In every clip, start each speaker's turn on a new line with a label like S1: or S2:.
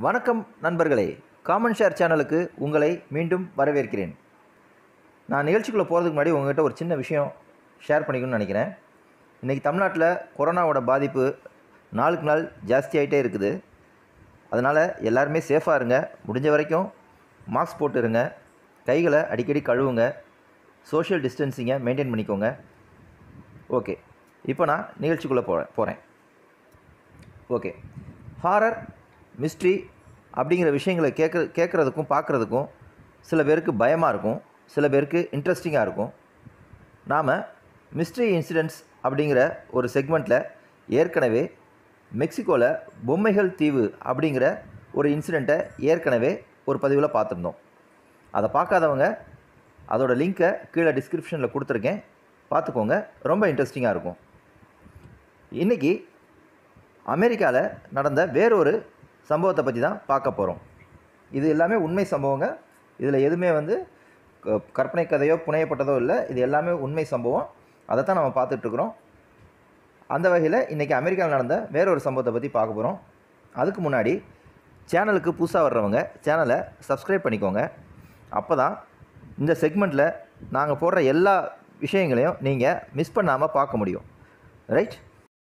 S1: வணக்கம் நண்பர்களே common share சேனலுக்கு உங்களை மீண்டும் வரவேற்கிறேன் நான் நிகழ்ச்சிக்குள்ளே போகிறதுக்கு முன்னாடி உங்கள்கிட்ட ஒரு சின்ன விஷயம் ஷேர் பண்ணிக்கணும்னு நினைக்கிறேன் இன்றைக்கி தமிழ்நாட்டில் கொரோனாவோட பாதிப்பு நாளுக்கு நாள் ஜாஸ்தியாகிட்டே இருக்குது அதனால் எல்லாருமே சேஃபாக இருங்க முடிஞ்ச வரைக்கும் மாஸ்க் போட்டு இருங்க கைகளை அடிக்கடி கழுவுங்க சோஷியல் டிஸ்டன்சிங்கை மெயின்டைன் பண்ணிக்கோங்க ஓகே இப்போ நான் நிகழ்ச்சிக்குள்ளே போகிறேன் போகிறேன் ஓகே ஹாரர் மிஸ்ட்ரி அப்படிங்கிற விஷயங்களை கேட்க கேட்குறதுக்கும் பார்க்குறதுக்கும் சில பேருக்கு பயமாக இருக்கும் சில பேருக்கு இன்ட்ரெஸ்டிங்காக இருக்கும் நாம் மிஸ்ட்ரி இன்சிடென்ட்ஸ் அப்படிங்கிற ஒரு செக்மெண்ட்டில் ஏற்கனவே மெக்சிகோவில் பொம்மைகள் தீவு அப்படிங்கிற ஒரு இன்சிடெண்ட்டை ஏற்கனவே ஒரு பதிவில் பார்த்துருந்தோம் அதை பார்க்காதவங்க அதோட லிங்க்கை கீழே டிஸ்கிரிப்ஷனில் கொடுத்துருக்கேன் பார்த்துக்கோங்க ரொம்ப இன்ட்ரெஸ்டிங்காக இருக்கும் இன்றைக்கி அமெரிக்காவில் நடந்த வேறொரு சம்பவத்தை பற்றி தான் பார்க்க போகிறோம் இது எல்லாமே உண்மை சம்பவங்க இதில் எதுவுமே வந்து க- கற்பனை கதையோ புனையப்பட்டதோ இல்லை இது எல்லாமே உண்மை சம்பவம் அதை தான் நம்ம பார்த்துட்ருக்குறோம் அந்த வகையில் இன்றைக்கி அமெரிக்காவில் நடந்த வேறொரு சம்பவத்தை பற்றி பார்க்க போகிறோம் அதுக்கு முன்னாடி சேனலுக்கு புதுசாக வர்றவங்க சேனலை சப்ஸ்கிரைப் பண்ணிக்கோங்க அப்போ தான் இந்த செக்மெண்ட்டில் நாங்கள் போடுற எல்லா விஷயங்களையும் நீங்கள் மிஸ் பண்ணாமல் பார்க்க முடியும் ரைட்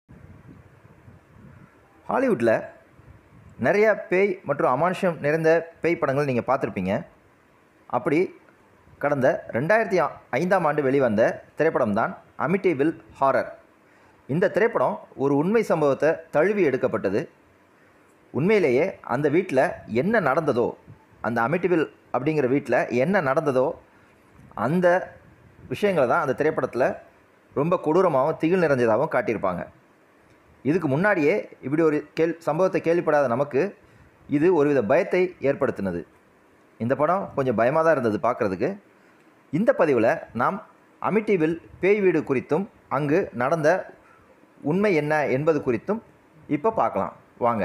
S1: ஹாலிவுட்டில் நிறைய பேய் மற்றும் அமானுஷம் நிறைந்த பேய் படங்கள் நீங்கள் பார்த்துருப்பீங்க அப்படி கடந்த ரெண்டாயிரத்தி ஐந்தாம் ஆண்டு வெளிவந்த திரைப்படம் தான் அமிட்டேபிள் ஹாரர் இந்த திரைப்படம் ஒரு உண்மை சம்பவத்தை தழுவி எடுக்கப்பட்டது உண்மையிலேயே அந்த வீட்டில் என்ன நடந்ததோ அந்த அமிட்டிபிள் அப்படிங்கிற வீட்டில் என்ன நடந்ததோ அந்த விஷயங்களை தான் அந்த திரைப்படத்தில் ரொம்ப கொடூரமாகவும் திகில் நிறைஞ்சதாகவும் காட்டியிருப்பாங்க இதுக்கு முன்னாடியே இப்படி ஒரு கேள் சம்பவத்தை கேள்விப்படாத நமக்கு இது ஒருவித பயத்தை ஏற்படுத்தினது இந்த படம் கொஞ்சம் பயமாக தான் இருந்தது பார்க்குறதுக்கு இந்த பதிவில் நாம் அமிட்டிவில் பேய் வீடு குறித்தும் அங்கு நடந்த உண்மை என்ன என்பது குறித்தும் இப்போ பார்க்கலாம் வாங்க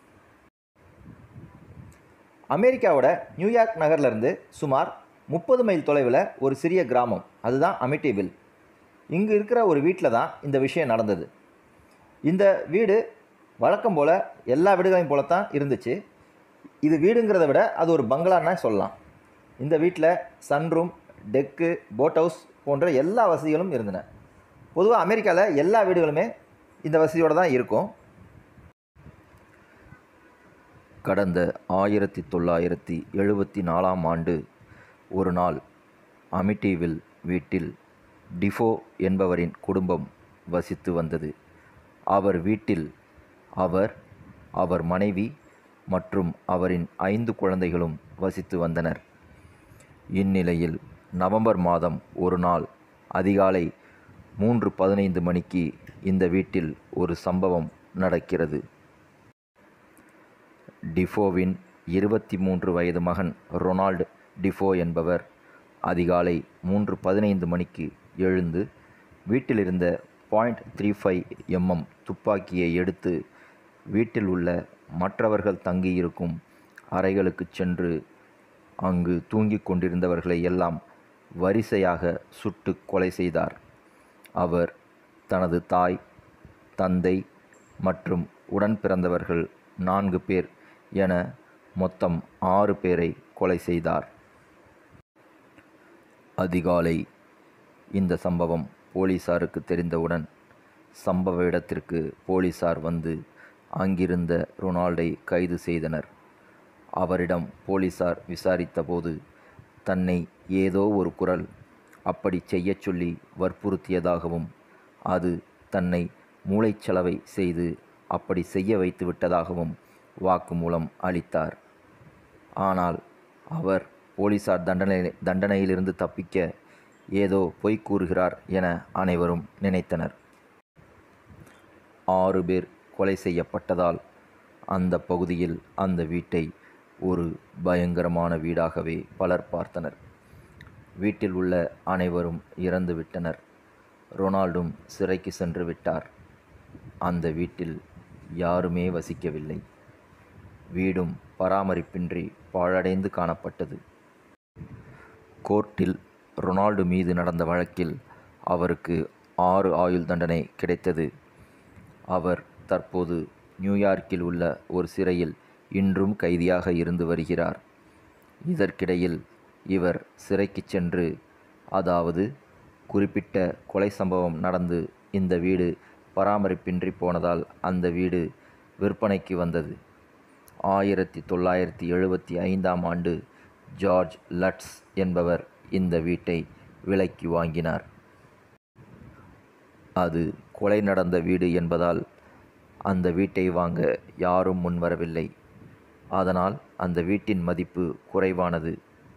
S1: அமெரிக்காவோட நியூயார்க் நகர்லேருந்து சுமார் முப்பது மைல் தொலைவில் ஒரு சிறிய கிராமம் அதுதான் அமிட்டிவில் இங்கு இருக்கிற ஒரு வீட்டில் தான் இந்த விஷயம் நடந்தது இந்த வீடு வழக்கம் போல் எல்லா வீடுகளையும் போல தான் இருந்துச்சு இது வீடுங்கிறத விட அது ஒரு பங்களான்னு சொல்லலாம் இந்த வீட்டில் சன்ரூம் டெக்கு போட் ஹவுஸ் போன்ற எல்லா வசதிகளும் இருந்தன பொதுவாக அமெரிக்காவில் எல்லா வீடுகளுமே இந்த வசதியோடு தான் இருக்கும் கடந்த ஆயிரத்தி தொள்ளாயிரத்தி எழுபத்தி நாலாம் ஆண்டு ஒரு நாள் அமிட்டிவில் வீட்டில் டிஃபோ என்பவரின் குடும்பம் வசித்து வந்தது அவர் வீட்டில் அவர் அவர் மனைவி மற்றும் அவரின் ஐந்து குழந்தைகளும் வசித்து வந்தனர் இந்நிலையில் நவம்பர் மாதம் ஒரு நாள் அதிகாலை மூன்று பதினைந்து மணிக்கு இந்த வீட்டில் ஒரு சம்பவம் நடக்கிறது டிஃபோவின் இருபத்தி மூன்று வயது மகன் ரொனால்டு டிஃபோ என்பவர் அதிகாலை மூன்று பதினைந்து மணிக்கு எழுந்து வீட்டிலிருந்த பாயிண்ட் த்ரீ ஃபைவ் எம்எம் துப்பாக்கியை எடுத்து வீட்டில் உள்ள மற்றவர்கள் தங்கியிருக்கும் அறைகளுக்கு சென்று அங்கு தூங்கிக் கொண்டிருந்தவர்களை எல்லாம் வரிசையாக சுட்டு கொலை செய்தார் அவர் தனது தாய் தந்தை மற்றும் உடன் பிறந்தவர்கள் நான்கு பேர் என மொத்தம் ஆறு பேரை கொலை செய்தார் அதிகாலை இந்த சம்பவம் போலீசாருக்கு தெரிந்தவுடன் சம்பவ இடத்திற்கு போலீசார் வந்து அங்கிருந்த ரொனால்டை கைது செய்தனர் அவரிடம் போலீசார் விசாரித்தபோது தன்னை ஏதோ ஒரு குரல் அப்படி செய்யச் சொல்லி வற்புறுத்தியதாகவும் அது தன்னை மூளைச்சலவை செய்து அப்படி செய்ய வைத்து விட்டதாகவும் வாக்குமூலம் அளித்தார் ஆனால் அவர் போலீசார் தண்டனை தண்டனையிலிருந்து தப்பிக்க ஏதோ பொய் கூறுகிறார் என அனைவரும் நினைத்தனர் ஆறு பேர் கொலை செய்யப்பட்டதால் அந்த பகுதியில் அந்த வீட்டை ஒரு பயங்கரமான வீடாகவே பலர் பார்த்தனர் வீட்டில் உள்ள அனைவரும் இறந்து விட்டனர் ரொனால்டும் சிறைக்கு சென்று விட்டார் அந்த வீட்டில் யாருமே வசிக்கவில்லை வீடும் பராமரிப்பின்றி பாழடைந்து காணப்பட்டது கோர்ட்டில் ரொனால்டு மீது நடந்த வழக்கில் அவருக்கு ஆறு ஆயுள் தண்டனை கிடைத்தது அவர் தற்போது நியூயார்க்கில் உள்ள ஒரு சிறையில் இன்றும் கைதியாக இருந்து வருகிறார் இதற்கிடையில் இவர் சிறைக்குச் சென்று அதாவது குறிப்பிட்ட கொலை சம்பவம் நடந்து இந்த வீடு பராமரிப்பின்றி போனதால் அந்த வீடு விற்பனைக்கு வந்தது ஆயிரத்தி தொள்ளாயிரத்தி எழுபத்தி ஐந்தாம் ஆண்டு ஜார்ஜ் லட்ஸ் என்பவர் இந்த வீட்டை விலைக்கு வாங்கினார் அது கொலை நடந்த வீடு என்பதால் அந்த வீட்டை வாங்க யாரும் முன்வரவில்லை அதனால் அந்த வீட்டின் மதிப்பு குறைவானது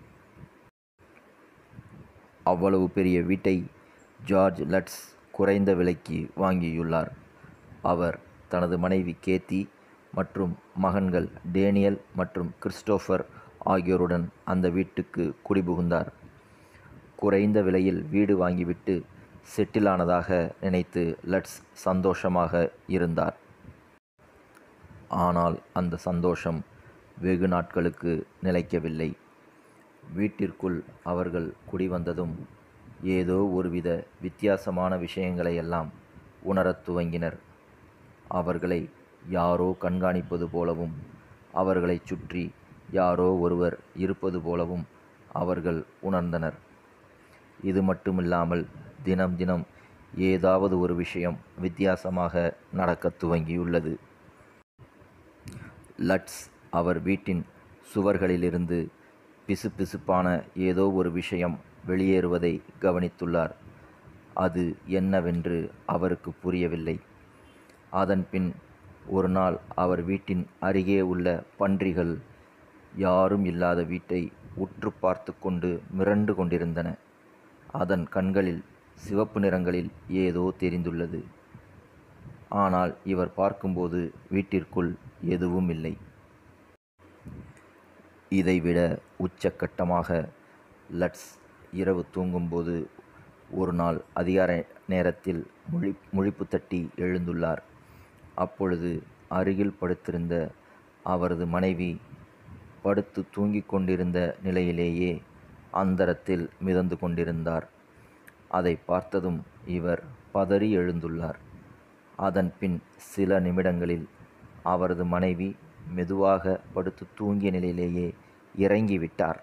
S1: அவ்வளவு பெரிய வீட்டை ஜார்ஜ் லட்ஸ் குறைந்த விலைக்கு வாங்கியுள்ளார் அவர் தனது மனைவி கேத்தி மற்றும் மகன்கள் டேனியல் மற்றும் கிறிஸ்டோஃபர் ஆகியோருடன் அந்த வீட்டுக்கு குடிபுகுந்தார் குறைந்த விலையில் வீடு வாங்கிவிட்டு செட்டில் ஆனதாக நினைத்து லட்ஸ் சந்தோஷமாக இருந்தார் ஆனால் அந்த சந்தோஷம் வெகு நாட்களுக்கு நிலைக்கவில்லை வீட்டிற்குள் அவர்கள் குடிவந்ததும் ஏதோ ஒருவித வித்தியாசமான விஷயங்களை எல்லாம் உணரத் துவங்கினர் அவர்களை யாரோ கண்காணிப்பது போலவும் அவர்களைச் சுற்றி யாரோ ஒருவர் இருப்பது போலவும் அவர்கள் உணர்ந்தனர் இது மட்டுமில்லாமல் தினம் தினம் ஏதாவது ஒரு விஷயம் வித்தியாசமாக நடக்கத் துவங்கியுள்ளது லட்ஸ் அவர் வீட்டின் சுவர்களிலிருந்து பிசுபிசுப்பான ஏதோ ஒரு விஷயம் வெளியேறுவதை கவனித்துள்ளார் அது என்னவென்று அவருக்கு புரியவில்லை அதன்பின் ஒரு நாள் அவர் வீட்டின் அருகே உள்ள பன்றிகள் யாரும் இல்லாத வீட்டை உற்று பார்த்து கொண்டு மிரண்டு கொண்டிருந்தன அதன் கண்களில் சிவப்பு நிறங்களில் ஏதோ தெரிந்துள்ளது ஆனால் இவர் பார்க்கும்போது வீட்டிற்குள் எதுவும் இல்லை இதைவிட உச்சக்கட்டமாக லட்ஸ் இரவு தூங்கும்போது ஒரு நாள் அதிகார நேரத்தில் முழி முழிப்பு தட்டி எழுந்துள்ளார் அப்பொழுது அருகில் படுத்திருந்த அவரது மனைவி படுத்து தூங்கிக் கொண்டிருந்த நிலையிலேயே அந்தரத்தில் மிதந்து கொண்டிருந்தார் அதை பார்த்ததும் இவர் பதறி எழுந்துள்ளார் அதன் பின் சில நிமிடங்களில் அவரது மனைவி மெதுவாக படுத்து தூங்கிய நிலையிலேயே இறங்கிவிட்டார்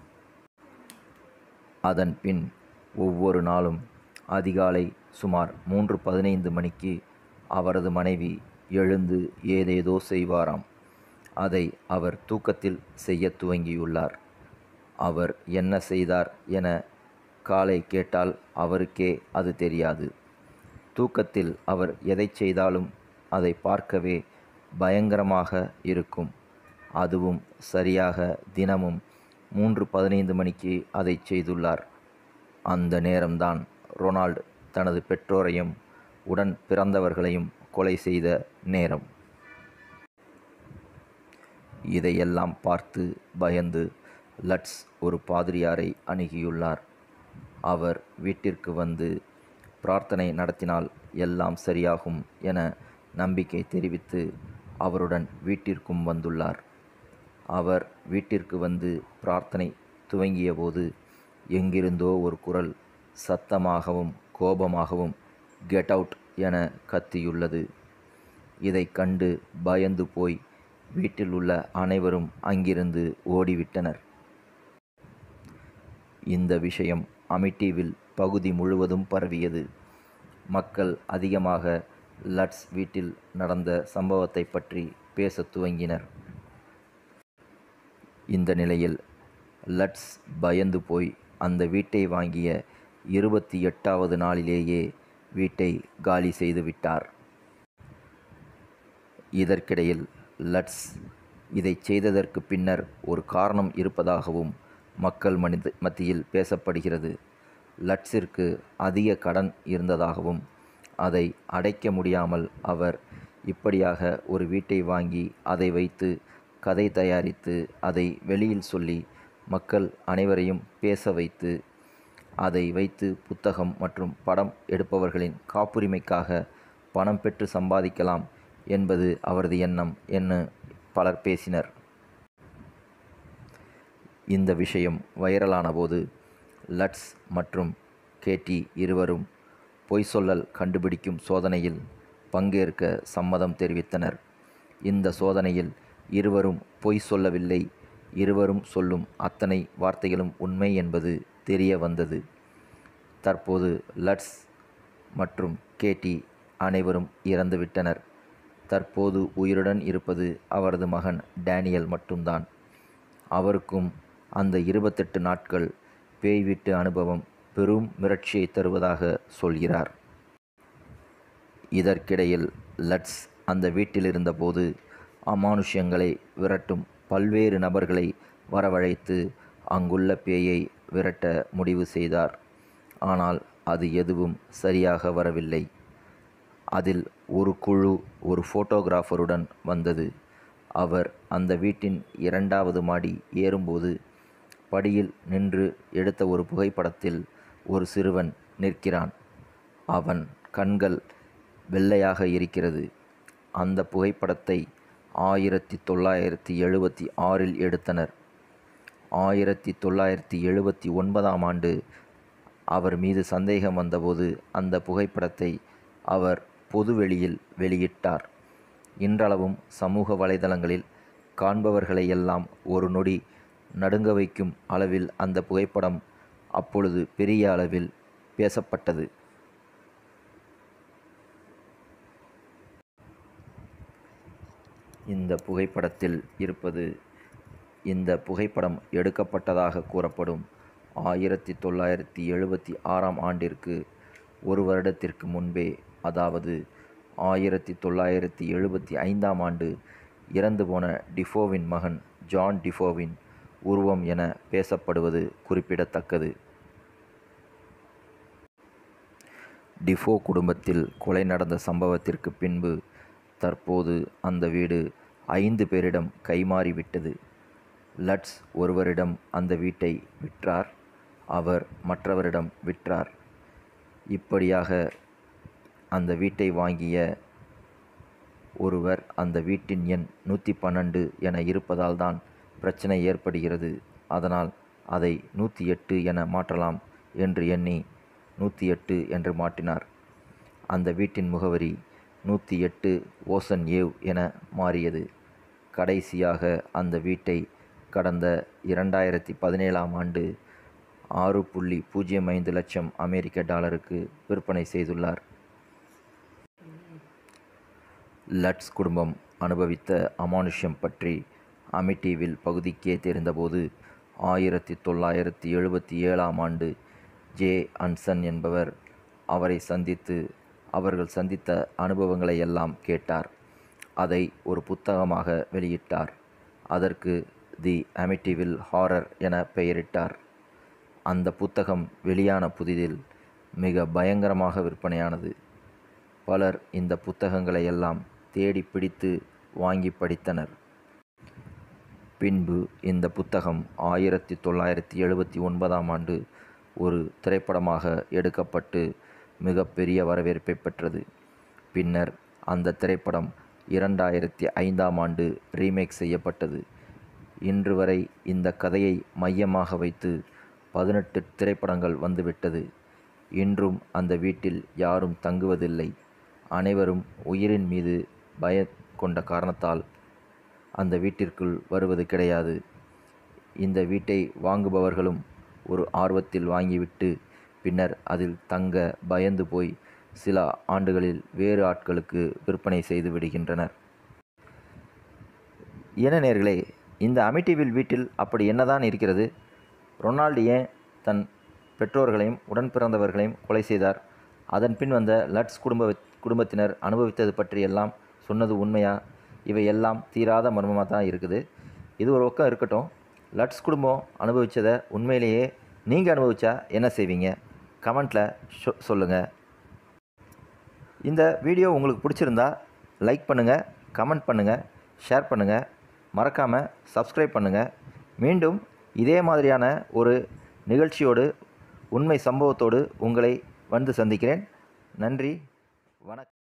S1: அதன் பின் ஒவ்வொரு நாளும் அதிகாலை சுமார் மூன்று பதினைந்து மணிக்கு அவரது மனைவி எழுந்து ஏதேதோ செய்வாராம் அதை அவர் தூக்கத்தில் செய்யத் துவங்கியுள்ளார் அவர் என்ன செய்தார் என காலை கேட்டால் அவருக்கே அது தெரியாது தூக்கத்தில் அவர் எதை செய்தாலும் அதை பார்க்கவே பயங்கரமாக இருக்கும் அதுவும் சரியாக தினமும் மூன்று பதினைந்து மணிக்கு அதை செய்துள்ளார் அந்த நேரம்தான் ரொனால்டு தனது பெற்றோரையும் உடன் பிறந்தவர்களையும் கொலை செய்த நேரம் இதையெல்லாம் பார்த்து பயந்து லட்ஸ் ஒரு பாதிரியாரை அணுகியுள்ளார் அவர் வீட்டிற்கு வந்து பிரார்த்தனை நடத்தினால் எல்லாம் சரியாகும் என நம்பிக்கை தெரிவித்து அவருடன் வீட்டிற்கும் வந்துள்ளார் அவர் வீட்டிற்கு வந்து பிரார்த்தனை துவங்கியபோது எங்கிருந்தோ ஒரு குரல் சத்தமாகவும் கோபமாகவும் கெட் அவுட் என கத்தியுள்ளது இதை கண்டு பயந்து போய் வீட்டில் உள்ள அனைவரும் அங்கிருந்து ஓடிவிட்டனர் இந்த விஷயம் அமிட்டிவில் பகுதி முழுவதும் பரவியது மக்கள் அதிகமாக லட்ஸ் வீட்டில் நடந்த சம்பவத்தை பற்றி பேசத் துவங்கினர் இந்த நிலையில் லட்ஸ் பயந்து போய் அந்த வீட்டை வாங்கிய இருபத்தி எட்டாவது நாளிலேயே வீட்டை காலி செய்து விட்டார் இதற்கிடையில் லட்ஸ் இதை செய்ததற்கு பின்னர் ஒரு காரணம் இருப்பதாகவும் மக்கள் மனித மத்தியில் பேசப்படுகிறது லட்ஸிற்கு அதிக கடன் இருந்ததாகவும் அதை அடைக்க முடியாமல் அவர் இப்படியாக ஒரு வீட்டை வாங்கி அதை வைத்து கதை தயாரித்து அதை வெளியில் சொல்லி மக்கள் அனைவரையும் பேச வைத்து அதை வைத்து புத்தகம் மற்றும் படம் எடுப்பவர்களின் காப்புரிமைக்காக பணம் பெற்று சம்பாதிக்கலாம் என்பது அவரது எண்ணம் என்று பலர் பேசினர் இந்த விஷயம் வைரலான போது லட்ஸ் மற்றும் கேட்டி இருவரும் பொய் சொல்லல் கண்டுபிடிக்கும் சோதனையில் பங்கேற்க சம்மதம் தெரிவித்தனர் இந்த சோதனையில் இருவரும் பொய் சொல்லவில்லை இருவரும் சொல்லும் அத்தனை வார்த்தைகளும் உண்மை என்பது தெரிய வந்தது தற்போது லட்ஸ் மற்றும் கேட்டி அனைவரும் இறந்துவிட்டனர் தற்போது உயிருடன் இருப்பது அவரது மகன் டேனியல் மட்டும்தான் அவருக்கும் அந்த இருபத்தெட்டு நாட்கள் பேய் வீட்டு அனுபவம் பெரும் மிரட்சியை தருவதாக சொல்கிறார் இதற்கிடையில் லட்ஸ் அந்த வீட்டில் இருந்தபோது அமானுஷ்யங்களை விரட்டும் பல்வேறு நபர்களை வரவழைத்து அங்குள்ள பேயை விரட்ட முடிவு செய்தார் ஆனால் அது எதுவும் சரியாக வரவில்லை அதில் ஒரு குழு ஒரு ஃபோட்டோகிராஃபருடன் வந்தது அவர் அந்த வீட்டின் இரண்டாவது மாடி ஏறும்போது படியில் நின்று எடுத்த ஒரு புகைப்படத்தில் ஒரு சிறுவன் நிற்கிறான் அவன் கண்கள் வெள்ளையாக இருக்கிறது அந்த புகைப்படத்தை ஆயிரத்தி தொள்ளாயிரத்தி எழுபத்தி ஆறில் எடுத்தனர் ஆயிரத்தி தொள்ளாயிரத்தி எழுபத்தி ஒன்பதாம் ஆண்டு அவர் மீது சந்தேகம் வந்தபோது அந்த புகைப்படத்தை அவர் பொதுவெளியில் வெளியிட்டார் இன்றளவும் சமூக வலைதளங்களில் காண்பவர்களை எல்லாம் ஒரு நொடி நடுங்க வைக்கும் அளவில் அந்த புகைப்படம் அப்பொழுது பெரிய அளவில் பேசப்பட்டது இந்த புகைப்படத்தில் இருப்பது இந்த புகைப்படம் எடுக்கப்பட்டதாக கூறப்படும் ஆயிரத்தி தொள்ளாயிரத்தி எழுபத்தி ஆறாம் ஆண்டிற்கு ஒரு வருடத்திற்கு முன்பே அதாவது ஆயிரத்தி தொள்ளாயிரத்தி எழுபத்தி ஐந்தாம் ஆண்டு இறந்து போன டிஃபோவின் மகன் ஜான் டிஃபோவின் உருவம் என பேசப்படுவது குறிப்பிடத்தக்கது டிஃபோ குடும்பத்தில் கொலை நடந்த சம்பவத்திற்கு பின்பு தற்போது அந்த வீடு ஐந்து பேரிடம் கைமாறிவிட்டது லட்ஸ் ஒருவரிடம் அந்த வீட்டை விற்றார் அவர் மற்றவரிடம் விற்றார் இப்படியாக அந்த வீட்டை வாங்கிய ஒருவர் அந்த வீட்டின் எண் நூற்றி பன்னெண்டு என இருப்பதால் தான் பிரச்சனை ஏற்படுகிறது அதனால் அதை நூற்றி எட்டு என மாற்றலாம் என்று எண்ணி நூற்றி எட்டு என்று மாற்றினார் அந்த வீட்டின் முகவரி நூற்றி எட்டு ஓசன் ஏவ் என மாறியது கடைசியாக அந்த வீட்டை கடந்த இரண்டாயிரத்தி பதினேழாம் ஆண்டு ஆறு புள்ளி பூஜ்ஜியம் ஐந்து லட்சம் அமெரிக்க டாலருக்கு விற்பனை செய்துள்ளார் லட்ஸ் குடும்பம் அனுபவித்த அமானுஷ்யம் பற்றி அமிட்டிவில் பகுதிக்கே தெரிந்தபோது ஆயிரத்தி தொள்ளாயிரத்தி எழுபத்தி ஏழாம் ஆண்டு ஜே அன்சன் என்பவர் அவரை சந்தித்து அவர்கள் சந்தித்த அனுபவங்களை எல்லாம் கேட்டார் அதை ஒரு புத்தகமாக வெளியிட்டார் அதற்கு தி அமிட்டிவில் ஹாரர் என பெயரிட்டார் அந்த புத்தகம் வெளியான புதிதில் மிக பயங்கரமாக விற்பனையானது பலர் இந்த புத்தகங்களை எல்லாம் தேடி பிடித்து வாங்கி படித்தனர் பின்பு இந்த புத்தகம் ஆயிரத்தி தொள்ளாயிரத்தி எழுபத்தி ஒன்பதாம் ஆண்டு ஒரு திரைப்படமாக எடுக்கப்பட்டு மிகப்பெரிய வரவேற்பை பெற்றது பின்னர் அந்த திரைப்படம் இரண்டாயிரத்தி ஐந்தாம் ஆண்டு ரீமேக் செய்யப்பட்டது இன்று வரை இந்த கதையை மையமாக வைத்து பதினெட்டு திரைப்படங்கள் வந்துவிட்டது இன்றும் அந்த வீட்டில் யாரும் தங்குவதில்லை அனைவரும் உயிரின் மீது பய கொண்ட காரணத்தால் அந்த வீட்டிற்குள் வருவது கிடையாது இந்த வீட்டை வாங்குபவர்களும் ஒரு ஆர்வத்தில் வாங்கிவிட்டு பின்னர் அதில் தங்க பயந்து போய் சில ஆண்டுகளில் வேறு ஆட்களுக்கு விற்பனை செய்து விடுகின்றனர் என்ன நேர்களே இந்த அமிட்டிவில் வீட்டில் அப்படி என்னதான் இருக்கிறது ரொனால்டு ஏன் தன் பெற்றோர்களையும் உடன் பிறந்தவர்களையும் கொலை செய்தார் அதன் பின் வந்த லட்ஸ் குடும்ப குடும்பத்தினர் அனுபவித்தது பற்றியெல்லாம் சொன்னது உண்மையா இவை எல்லாம் தீராத மர்மமாக தான் இருக்குது இது ஒரு பக்கம் இருக்கட்டும் லட்ஸ் குடும்பம் அனுபவித்ததை உண்மையிலேயே நீங்கள் அனுபவிச்சா என்ன செய்வீங்க கமெண்ட்டில் சொ சொல்லுங்கள் இந்த வீடியோ உங்களுக்கு பிடிச்சிருந்தா லைக் பண்ணுங்கள் கமெண்ட் பண்ணுங்கள் ஷேர் பண்ணுங்கள் மறக்காமல் சப்ஸ்கிரைப் பண்ணுங்கள் மீண்டும் இதே மாதிரியான ஒரு நிகழ்ச்சியோடு உண்மை சம்பவத்தோடு உங்களை வந்து சந்திக்கிறேன் நன்றி வணக்கம்